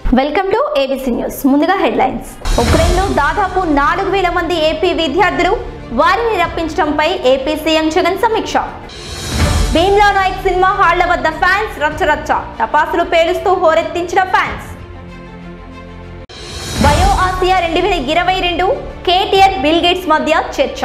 welcome to ABC news ముందుగా headlines ఉక్రెయిన్లో దాదాపు నాలుగు వేల మంది ఏపీ విద్యార్థులు వారిని రప్పించడంపై ఏపీ సీఎం జగన్ సమీక్ష భీమ్లా నాయక్ సినిమా హాళ్ల వద్ద ఫ్యాన్స్ రచ్చరచ్చ టపాసులు పేలుస్తూ హోరెత్తించిన ఫ్యాన్స్ బయో ఆసియా రెండు వేల ఇరవై రెండు కేటీఆర్ బిల్ గేట్స్ మధ్య చర్చ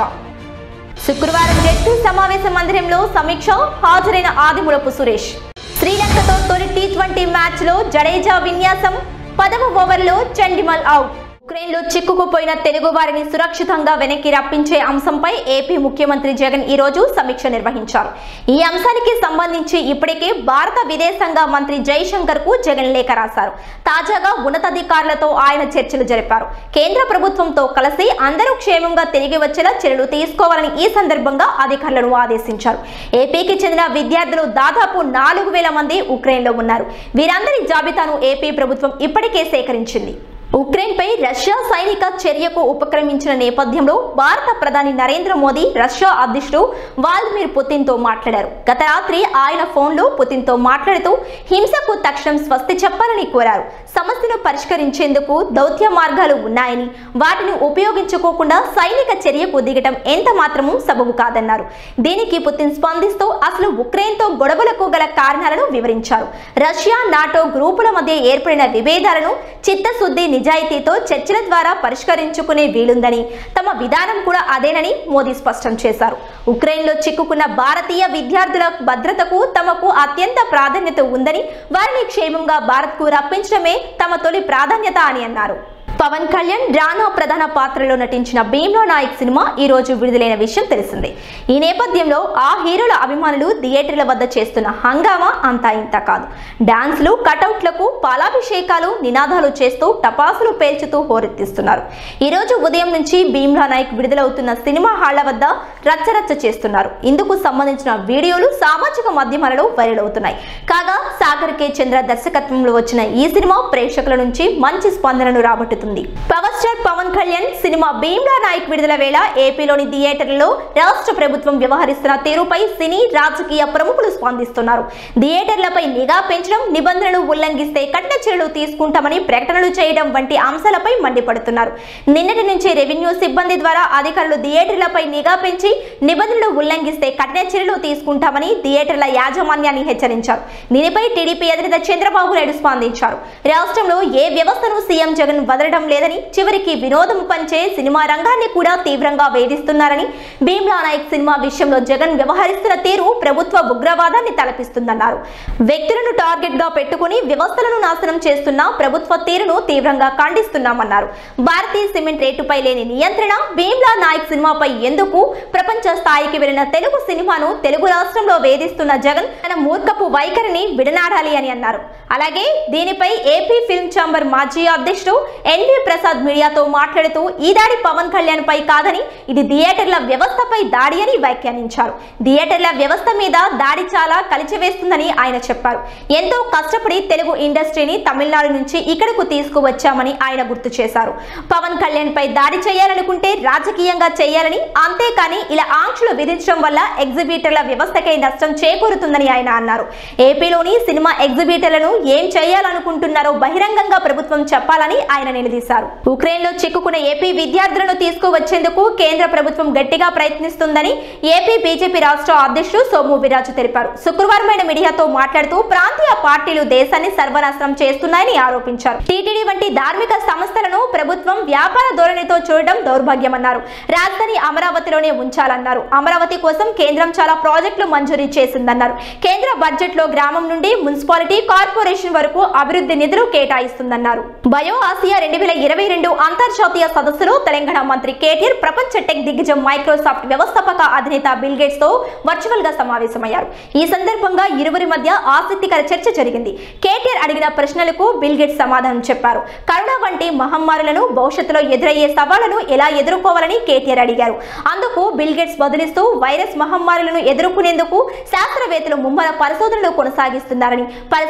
శుక్రవారం జట్టు సమావేశ మందిరంలో సమీక్ష హాజరైన ఆదిమూలపు సురేష్ శ్రీలంకతో తొలి టీ ట్వంటీ మ్యాచ్ లో జడేజా విన్యాసం పదవ ఓవర్లో చండిమల్ అవుట్ ఉక్రెయిన్లో చిక్కుకుపోయిన తెలుగు వారిని సురక్షితంగా వెనక్కి రప్పించే అంశంపై ఏపీ ముఖ్యమంత్రి జగన్ ఈ రోజు సమీక్ష నిర్వహించారు ఈ అంశానికి సంబంధించి ఇప్పటికే భారత విదేశాంగ మంత్రి జైశంకర్ కు జగన్ లేఖ రాశారు తాజాగా ఉన్నతాధికారులతో ఆయన చర్చలు జరిపారు కేంద్ర ప్రభుత్వంతో కలిసి అందరూ క్షేమంగా తిరిగి వచ్చేలా చర్యలు తీసుకోవాలని ఈ సందర్భంగా అధికారులను ఆదేశించారు ఏపీకి చెందిన విద్యార్థులు దాదాపు నాలుగు వేల మంది ఉక్రెయిన్లో ఉన్నారు వీరందరి జాబితాను ఏపీ ప్రభుత్వం ఇప్పటికే సేకరించింది ఉక్రెయిన్పై రష్యా సైనిక చర్యకు ఉపక్రమించిన నేపథ్యంలో భారత ప్రధాని నరేంద్ర మోదీ రష్యా అధ్యక్షుడు వ్లాదిమిర్ పుతిన్తో మాట్లాడారు గత రాత్రి ఆయన ఫోన్లో పుతిన్తో మాట్లాడుతూ హింసకు తక్షణం స్వస్తి చెప్పాలని కోరారు సమస్యను పరిష్కరించేందుకు దౌత్య మార్గాలు ఉన్నాయని వాటిని ఉపయోగించుకోకుండా సైనిక చర్యకు దిగటం ఎంత మాత్రమూ సబబు కాదన్నారు దీనికి పుతిన్ స్పందిస్తూ అసలు ఉక్రెయిన్తో గొడవలకు గల కారణాలను వివరించారు రష్యా నాటో గ్రూపుల మధ్య ఏర్పడిన విభేదాలను చిత్తశుద్ధి నిజాయితీతో చర్చల ద్వారా పరిష్కరించుకునే వీలుందని తమ విధానం కూడా అదేనని మోదీ స్పష్టం చేశారు ఉక్రెయిన్లో చిక్కుకున్న భారతీయ విద్యార్థుల భద్రతకు తమకు అత్యంత ప్రాధాన్యత ఉందని వారిని క్షేమంగా భారత్కు రప్పించడమే తమ తొలి ప్రాధాన్యత అని అన్నారు పవన్ కళ్యాణ్ రానా ప్రధాన పాత్రలో నటించిన భీమ్లా నాయక్ సినిమా ఈ రోజు విడుదలైన విషయం తెలిసిందే ఈ నేపథ్యంలో ఆ హీరోల అభిమానులు థియేటర్ల వద్ద చేస్తున్న హంగామా అంతా ఇంత కాదు డాన్స్లు కటౌట్లకు పాలాభిషేకాలు నినాదాలు చేస్తూ టపాసులు పేల్చుతూ హోరెత్తిస్తున్నారు ఈ రోజు ఉదయం నుంచి భీమ్లా నాయక్ విడుదలవుతున్న సినిమా హాళ్ల వద్ద రచ్చరచ్చ చేస్తున్నారు ఇందుకు సంబంధించిన వీడియోలు సామాజిక మాధ్యమాలలో వైరల్ అవుతున్నాయి కాగా సాగర్ కే చంద్ర దర్శకత్వంలో వచ్చిన ఈ సినిమా ప్రేక్షకుల నుంచి మంచి స్పందనను రాబట్టుతుంది పవర్ స్టార్ పవన్ కళ్యాణ్ సినిమా భీమ్లా నాయక్ విడుదల వేళ ఏపీలోని థియేటర్లలో రాష్ట్ర ప్రభుత్వం వ్యవహరిస్తున్న తీరుపై సినీ రాజకీయ ప్రముఖులు స్పందిస్తున్నారు థియేటర్లపై నిఘా పెంచడం నిబంధనలు ఉల్లంఘిస్తే కఠిన చర్యలు తీసుకుంటామని ప్రకటనలు చేయడం వంటి అంశాలపై మండిపడుతున్నారు నిన్నటి నుంచి రెవెన్యూ సిబ్బంది ద్వారా అధికారులు థియేటర్లపై నిఘా పెంచి నిబంధనలు ఉల్లంఘిస్తే కఠిన చర్యలు తీసుకుంటామని థియేటర్ల యాజమాన్యాన్ని హెచ్చరించారు దీనిపై టీడీపీ అధినేత చంద్రబాబు నాయుడు స్పందించారు రాష్ట్రంలో ఏ వ్యవస్థను సీఎం జగన్ వదలడం లేదని చివరికి వినోదం పంచే సినిమా రంగాన్ని కూడా తీవ్రంగా వేధిస్తున్నారని భీమ్లా నాయక్ సినిమా విషయంలో జగన్ వ్యవహరిస్తున్న తీరు ప్రభుత్వ ఉగ్రవాదాన్ని తలపిస్తుందన్నారు వ్యక్తులను టార్గెట్ గా పెట్టుకుని వ్యవస్థలను నాశనం చేస్తున్న ప్రభుత్వ తీరును తీవ్రంగా ఖండిస్తున్నామన్నారు భారతీయ సిమెంట్ రేటుపై లేని నియంత్రణ భీమ్లా నాయక్ సినిమాపై ఎందుకు ప్రపంచ స్థాయికి వెళ్లిన తెలుగు సినిమాను తెలుగు రాష్ట్రంలో వేధిస్తున్న జగన్ తన మూర్ఖపు వైఖరిని విడనాడాలి అని అన్నారు అలాగే దీనిపై ఏపీ ఫిల్మ్ ఛాంబర్ మాజీ అధ్యక్షుడు ఎన్వి ప్రసాద్ మీడియాతో మాట్లాడుతూ ఈ దాడి పవన్ కళ్యాణ్ పై కాదని ఇది థియేటర్ల వ్యవస్థపై దాడి అని వ్యాఖ్యానించారు థియేటర్ల వ్యవస్థ మీద దాడి చాలా కలిచివేస్తుందని ఆయన చెప్పారు ఎంతో కష్టపడి తెలుగు ఇండస్ట్రీని తమిళనాడు నుంచి ఇక్కడకు తీసుకువచ్చామని ఆయన గుర్తు చేశారు పవన్ కళ్యాణ్ పై దాడి చేయాలనుకుంటే రాజకీయంగా చేయాలని అంతేకాని ఇలా ఆంక్షలు విధించడం వల్ల ఎగ్జిబిటర్ల వ్యవస్థకే నష్టం చేకూరుతుందని ఆయన అన్నారు ఏపీలోని సినిమా ఎగ్జిబిటర్లను ఏం చేయాలనుకుంటున్నారో బహిరంగంగా ప్రభుత్వం చెప్పాలని ఆయన నిలదీశారు ఉక్రెయిన్ లో చిక్కుకున్న ఏపీ విద్యార్థులను తీసుకువచ్చేందుకు కేంద్ర ప్రభుత్వం గట్టిగా ప్రయత్నిస్తుందని ఏపీ బీజేపీ రాష్ట్ర అధ్యక్షుడు సోము వీరాజు తెలిపారు శుక్రవారం ఆయన మీడియాతో మాట్లాడుతూ ప్రాంతీయ పార్టీలు దేశాన్ని సర్వనాశనం చేస్తున్నాయని ఆరోపించారు టీటీడీ వంటి ధార్మిక సంస్థలను ప్రభుత్వం వ్యాపార ధోరణితో చూడడం దౌర్భాగ్యమన్నారు రాజధాని అమరావతిలోనే ఉంచాలన్నారు అమరావతి కోసం కేంద్రం చాలా ప్రాజెక్టులు మంజూరీ చేసిందన్నారు కేంద్ర బడ్జెట్ లో గ్రామం నుండి మున్సిపాలిటీ కార్పొరేషన్ వరకు అభివృద్ధి నిధులు కేటాయిస్తుందన్నారు బయో ఆసియా రెండు వేల ఇరవై రెండు అంతర్జాతీయ సదస్సులో తెలంగాణ మంత్రి కేటీఆర్ ప్రపంచ టెక్ దిగ్గజం మైక్రోసాఫ్ట్ వ్యవస్థాపక అధినేత బిల్ గేట్స్ తో వర్చువల్ గా సమావేశమయ్యారు ఈ సందర్భంగా ఇరువురి మధ్య ఆసక్తికర చర్చ జరిగింది కేటీఆర్ అడిగిన ప్రశ్నలకు బిల్ గేట్స్ సమాధానం చెప్పారు కరోనా వంటి మహమ్మారులను భవిష్యత్తులో ఎదురయ్యే సవాళ్లను ఎలా ఎదుర్కోవాలని కేటీఆర్ అడిగారు అందుకు బిల్ గేట్స్ బదులిస్తూ వైరస్ మహమ్మారులను ఎదుర్కొనేందుకు శాస్త్రవేత్తలు ముమ్మర పరిశోధనలు కొనసాగిస్తున్నారని పరిశోధనల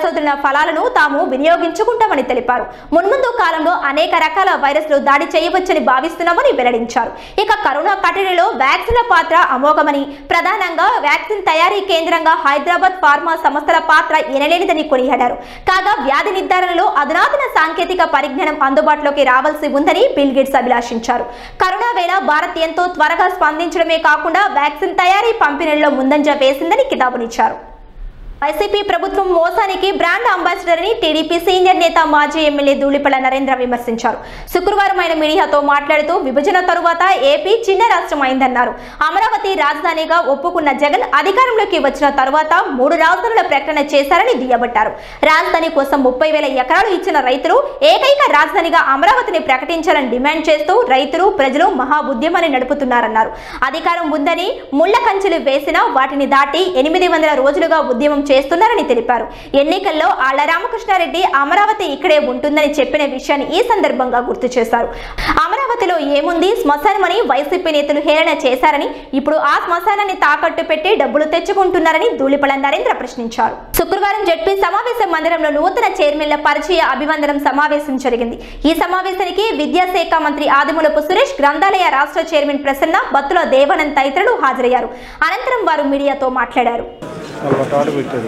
ఫలాలను తాము వినియోగించుకుంటామని తెలిపారు మున్ముందు కాలంలో అనేక రకాల వైరస్లు దాడి చేయవచ్చని భావిస్తున్నామని వెల్లడించారు ఇక కరోనా కట్టడిలో వ్యాక్సిన్ల పాత్ర అమోఘమని ప్రధానంగా వ్యాక్సిన్ తయారీ కేంద్రంగా హైదరాబాద్ ఫార్మా సంస్థల పాత్ర ఎనలేనిదని కొనియాడారు కాగా వ్యాధి నిర్ధారణలో అధునాతన సాంకేతిక పరిజ్ఞానం అందుబాటులోకి రావాల్సి ఉందని బిల్ గేట్స్ అభిలాషించారు కరోనా వేళ భారత్ ఎంతో త్వరగా స్పందించడమే కాకుండా వ్యాక్సిన్ తయారీ పంపిణీలో ముందంజ వేసిందని కితాబునిచ్చారు వైసీపీ ప్రభుత్వం మోసానికి బ్రాండ్ అంబాసిడర్ అని టీడీపీ సీనియర్ నేత మాజీ ఎమ్మెల్యే ధూళిపల నరేంద్ర విమర్శించారు శుక్రవారం ఆయన మీడియాతో మాట్లాడుతూ విభజన తరువాత ఏపీ చిన్న రాష్ట్రం అయిందన్నారు అమరావతి రాజధానిగా ఒప్పుకున్న జగన్ అధికారంలోకి వచ్చిన తరువాత మూడు రాజధానుల ప్రకటన చేశారని దుయ్యబట్టారు రాజధాని కోసం ముప్పై వేల ఎకరాలు ఇచ్చిన రైతులు ఏకైక రాజధానిగా అమరావతిని ప్రకటించాలని డిమాండ్ చేస్తూ రైతులు ప్రజలు మహా ఉద్యమాన్ని నడుపుతున్నారన్నారు అధికారం ఉందని ముళ్ల కంచెలు వేసినా వాటిని దాటి ఎనిమిది వందల రోజులుగా ఉద్యమం చేస్తున్నారని తెలిపారు ఎన్నికల్లో ఆళ్ల రామకృష్ణారెడ్డి అమరావతి ఇక్కడే ఉంటుందని చెప్పిన విషయాన్ని ఈ సందర్భంగా గుర్తు చేశారు అమరావతిలో ఏముంది శ్మశానమని వైసీపీ నేతలు హేళన చేశారని ఇప్పుడు ఆ శ్మశానాన్ని తాకట్టు పెట్టి డబ్బులు తెచ్చుకుంటున్నారని ధూళిపల నరేంద్ర ప్రశ్నించారు శుక్రవారం జడ్పీ సమావేశ మందిరంలో నూతన చైర్మన్ల పరిచయ అభివందనం సమావేశం జరిగింది ఈ సమావేశానికి విద్యాశాఖ మంత్రి ఆదిమూలపు సురేష్ గ్రంథాలయ రాష్ట్ర చైర్మన్ ప్రసన్న బత్తుల దేవానంద్ తదితరులు హాజరయ్యారు అనంతరం వారు మీడియాతో మాట్లాడారు వాళ్ళ తాడు పెట్టారు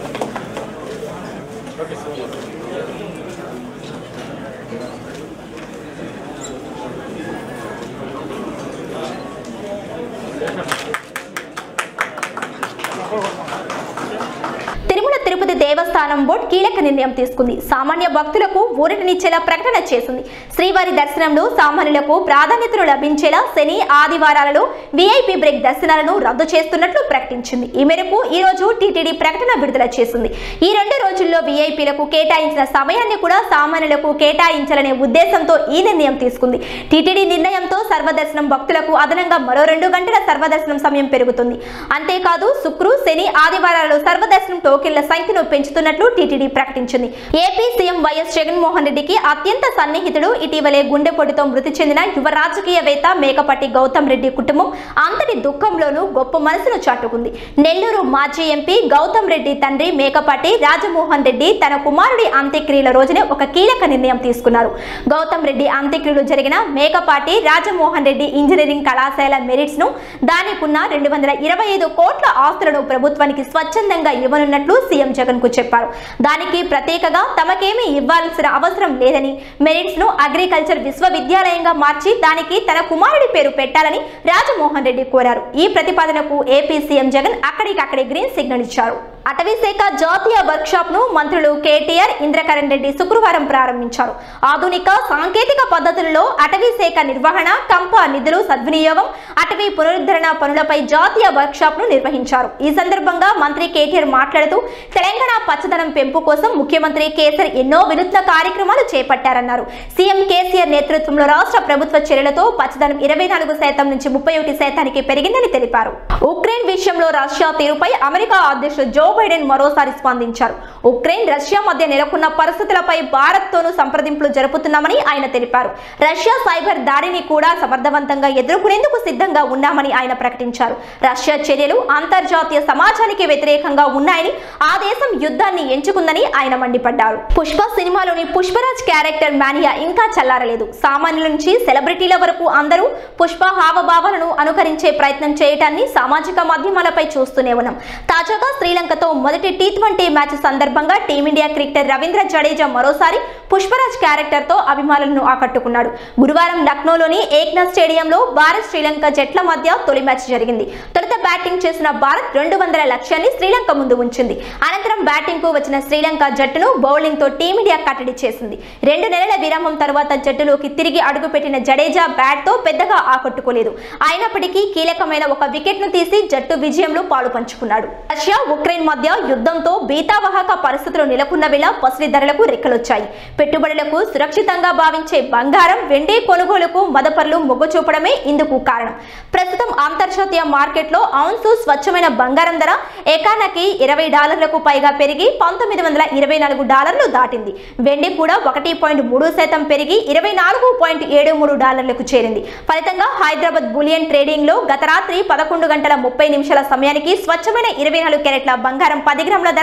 తిరుమల తిరుపతి దేవస్థానం బోర్డు కీలక నిర్ణయం తీసుకుంది సామాన్య భక్తులకు ఊరటనిచ్చేలా ప్రకటన చేసింది శ్రీవారి దర్శనంలో సామాన్యులకు ప్రాధాన్యతలు లభించేలా శని ఆదివారాలలో విఐపి బ్రేక్ దర్శనాలను రద్దు చేస్తున్నట్లు ప్రకటించింది ఈ మేరకు ఈ రోజు టీటీడీ ప్రకటన విడుదల చేసింది ఈ రెండు రోజుల్లో విఐపీలకు కేటాయించిన సమయాన్ని కూడా సామాన్యులకు కేటాయించాలనే ఉద్దేశంతో ఈ నిర్ణయం తీసుకుంది టీటీడీ నిర్ణయంతో సర్వదర్శనం భక్తులకు అదనంగా మరో రెండు గంటల సర్వదర్శనం సమయం పెరుగుతుంది అంతేకాదు శుక్రు శని ఆదివారాలలో సర్వదర్శనం టోకెన్ల సంఖ్యను పెంచుతున్నట్లు టీటీడీ ప్రకటించింది ఏపీ సీఎం వైఎస్ జగన్మోహన్ రెడ్డికి అత్యంత సన్నిహితుడు ఇటీవలే గుండెపోటుతో మృతి చెందిన యువ రాజకీయవేత్త మేకపాటి గౌతమ్ రెడ్డి కుటుంబం అంతటి దుఃఖంలోనూ గొప్ప మనసును చాటుకుంది నెల్లూరు మాజీ ఎంపీ గౌతమ్ రెడ్డి తండ్రి మేకపాటి రాజమోహన్ రెడ్డి తన కుమారుడి అంత్యక్రియల రోజునే ఒక కీలక నిర్ణయం తీసుకున్నారు గౌతమ్ రెడ్డి అంత్యక్రియలు జరిగిన మేకపాటి రాజమోహన్ రెడ్డి ఇంజనీరింగ్ కళాశాల మెరిట్స్ ను దానికున్న రెండు వందల ఇరవై ఐదు కోట్ల ఆస్తులను ప్రభుత్వానికి స్వచ్ఛందంగా ఇవ్వనున్నట్లు సీఎం జగన్ కు చెప్పారు దానికి ప్రత్యేకగా తమకేమీ ఇవ్వాల్సిన అవసరం లేదని మెరిట్స్ ను అగ్రికల్చర్ విశ్వవిద్యాలయంగా మార్చి దానికి తన కుమారుడి పేరు పెట్టాలని రాజమోహన్ రెడ్డి కోరారు ఈ ప్రతిపాదనకు ఏపీ సీఎం జగన్ అక్కడికక్కడే గ్రీన్ సిగ్నల్ ఇచ్చారు అటవీ శాఖ జాతీయ వర్క్ షాప్ ను మంత్రులు కేటీఆర్ ఇంద్రకరణ్ రెడ్డి శుక్రవారం ప్రారంభించారు ఆధునిక సాంకేతిక పద్ధతుల్లో అటవీ శాఖ నిర్వహణ కంప నిధులు సద్వినియోగం అటవీ పునరుద్ధరణ పనులపై జాతీయ వర్క్ షాప్ ను నిర్వహించారు ఈ సందర్భంగా మంత్రి కేటీఆర్ మాట్లాడుతూ తెలంగాణ పచ్చదనం పెంపు కోసం ముఖ్యమంత్రి కేసీఆర్ ఎన్నో వినూత్న కార్యక్రమాలు చేపట్టారన్నారు సీఎం కేసీఆర్ నేతృత్వంలో రాష్ట్ర ప్రభుత్వ చర్యలతో పచ్చదనం ఇరవై నాలుగు శాతం నుంచి ముప్పై ఒకటి శాతానికి పెరిగిందని తెలిపారు ఉక్రెయిన్ విషయంలో రష్యా తీరుపై అమెరికా అధ్యక్షుడు జో బైడెన్ మరోసారి స్పందించారు ఉక్రెయిన్ రష్యా మధ్య నెలకొన్న పరిస్థితులపై భారత్తోనూ సంప్రదింపులు జరుపుతున్నామని ఆయన తెలిపారు రష్యా సైబర్ దాడిని కూడా సమర్థవంతంగా ఎదుర్కొనేందుకు సిద్ధంగా ఉన్నామని ఆయన ప్రకటించారు రష్యా చర్యలు అంతర్జాతీయ సమాజానికి వ్యతిరేకంగా ఉన్నాయని ఆ దేశం యుద్ధాన్ని ఎంచుకుందని ఆయన మండిపడ్డారు పుష్ప సినిమాలోని పుష్పరాజ్ క్యారెక్టర్ మానియా ఇంకా చల్లారలేదు సామాన్యుల నుంచి సెలబ్రిటీల వరకు అందరూ పుష్ప హావభావాలను అనుకరించే ప్రయత్నం చేయటాన్ని సామాజిక మాధ్యమాలపై చూస్తూనే ఉన్నాం తాజాగా శ్రీలంకతో మొదటి టీ ట్వంటీ మ్యాచ్ సందర్భంగా టీమిండియా క్రికెటర్ రవీంద్ర జడేజా మరోసారి పుష్పరాజ్ క్యారెక్టర్ తో అభిమానులను ఆకట్టుకున్నాడు గురువారం లక్నోలోని ఏక్నాథ్ స్టేడియంలో భారత్ శ్రీలంక జట్ల మధ్య తొలి మ్యాచ్ జరిగింది తొలుత బ్యాటింగ్ చేసిన భారత్ రెండు వందల లక్ష్యాన్ని శ్రీలంక ముందు ఉంచింది అనంతరం బ్యాటింగ్ కు వచ్చిన శ్రీలంక జట్టును బౌలింగ్ తో టీమిండియా కట్టడి చేసింది రెండు నెలల విరామం తర్వాత జట్టులోకి తిరిగి అడుగుపెట్టిన జడేజా బ్యాట్ తో పెద్దగా ఆకట్టుకోలేదు అయినప్పటికీ కీలకమైన ఒక వికెట్ ను తీసి జట్టు విజయంలో పాలు పంచుకున్నాడు రష్యా ఉక్రెయిన్ మధ్య యుద్ధంతో బీతావాహక పరిస్థితులు నెలకొన్న వేళ పసిడి ధరలకు రెక్కలొచ్చాయి పెట్టుబడులకు సురక్షితంగా భావించే బంగారం వెండి కొనుగోలుకు మదపర్లు మొగ్గు చూపడమే ఇందుకు కారణం ప్రస్తుతం అంతర్జాతీయ మార్కెట్లో ఔన్సు స్వచ్ఛమైన బంగారం ధర ఎకానకి ఇరవై డాలర్లకు పైగా పెరిగి పంతొమ్మిది వందల ఇరవై నాలుగు డాలర్లు దాటింది వెండి కూడా ఒకటి పాయింట్ మూడు శాతం పెరిగి ఇరవై నాలుగు పాయింట్ ఏడు మూడు డాలర్లకు చేరింది ఫలితంగా హైదరాబాద్ బులియన్ ట్రేడింగ్ లో గత రాత్రి పదకొండు గంటల ముప్పై నిమిషాల సమయానికి స్వచ్ఛమైన ఇరవై నాలుగు క్యారెట్ల బంగారం పది గ్రాముల ధర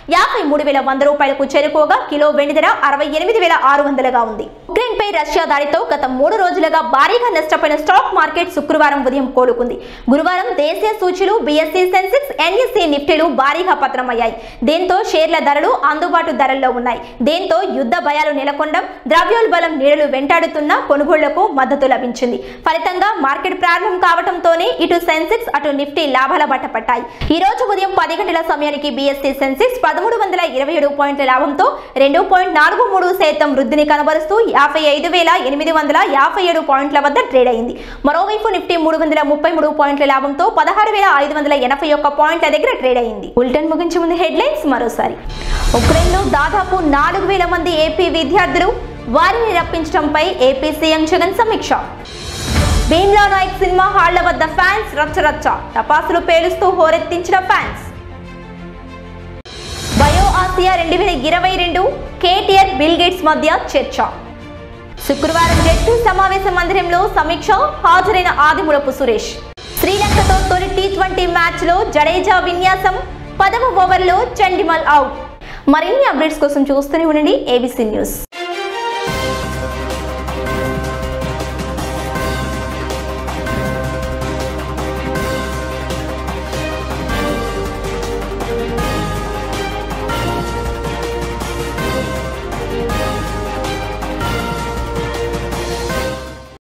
యాభై మూడు వేల వంద రూపాయలకు చేరుకోగా కిలో వెండి ధర అరవై ఎనిమిది వేల ఆరు వందలుగా ఉంది ఉక్రెయిన్ పై రష్యా దాడితో గత మూడు రోజులుగా భారీగా నష్టపోయిన స్టాక్ మార్కెట్ శుక్రవారం ఉదయం కోలుకుంది గురువారం దేశీయ సూచీలు బీఎస్సీ సెన్సెక్స్ ఎన్ఎస్సీ నిఫ్టీలు భారీగా పతనమయ్యాయి దీంతో షేర్ల ధరలు అందుబాటు ధరల్లో ఉన్నాయి దీంతో యుద్ధ భయాలు నెలకొండం ద్రవ్యోల్బలం నీడలు వెంటాడుతున్న కొనుగోళ్లకు మద్దతు లభించింది ఫలితంగా మార్కెట్ ప్రారంభం కావడంతోనే ఇటు సెన్సెక్స్ అటు నిఫ్టీ లాభాల బాట పట్టాయి ఈ రోజు ఉదయం పది గంటల సమయానికి బీఎస్సీ సెన్సెక్స్ పదమూడు వందల ఇరవై ఏడు పాయింట్ల లాభంతో రెండు పాయింట్ నాలుగు మూడు శాతం వృద్ధిని కనబరుస్తూ యాభై ఐదు వేల ఎనిమిది వందల యాభై ఏడు పాయింట్ల వద్ద ట్రేడ్ అయింది మరోవైపు నిఫ్టీ మూడు వందల ముప్పై మూడు పాయింట్ల లాభంతో పదహారు వేల ఐదు వందల ఎనభై ఒక్క పాయింట్ల దగ్గర ట్రేడ్ అయింది బులెటిన్ ముగించే ముందు హెడ్లైన్స్ మరోసారి ఉక్రెయిన్లో దాదాపు నాలుగు వేల మంది ఏపీ విద్యార్థులు వారిని రప్పించడంపై ఏపీ సీఎం జగన్ సమీక్ష భీమ్లా నాయక్ సినిమా హాళ్ల వద్ద ఫ్యాన్స్ రచ్చరచ్చ టపాసులు పేలుస్తూ హోరెత్తించిన ఫ్యాన్స్ బయో ఆసియా రెండు వేల ఇరవై రెండు కేటీఆర్ బిల్ గేట్స్ మధ్య చర్చ శుక్రవారం జట్టు సమావేశ మందిరంలో సమీక్ష హాజరైన ఆదిమూలపు సురేష్ శ్రీలంకతో తొలి టీ ట్వంటీ మ్యాచ్లో జడేజా విన్యాసం పదవ ఓవర్లో చండిమల్ అవుట్ మరిన్ని అప్డేట్స్ కోసం చూస్తూనే ఉండండి ఏబీసీ న్యూస్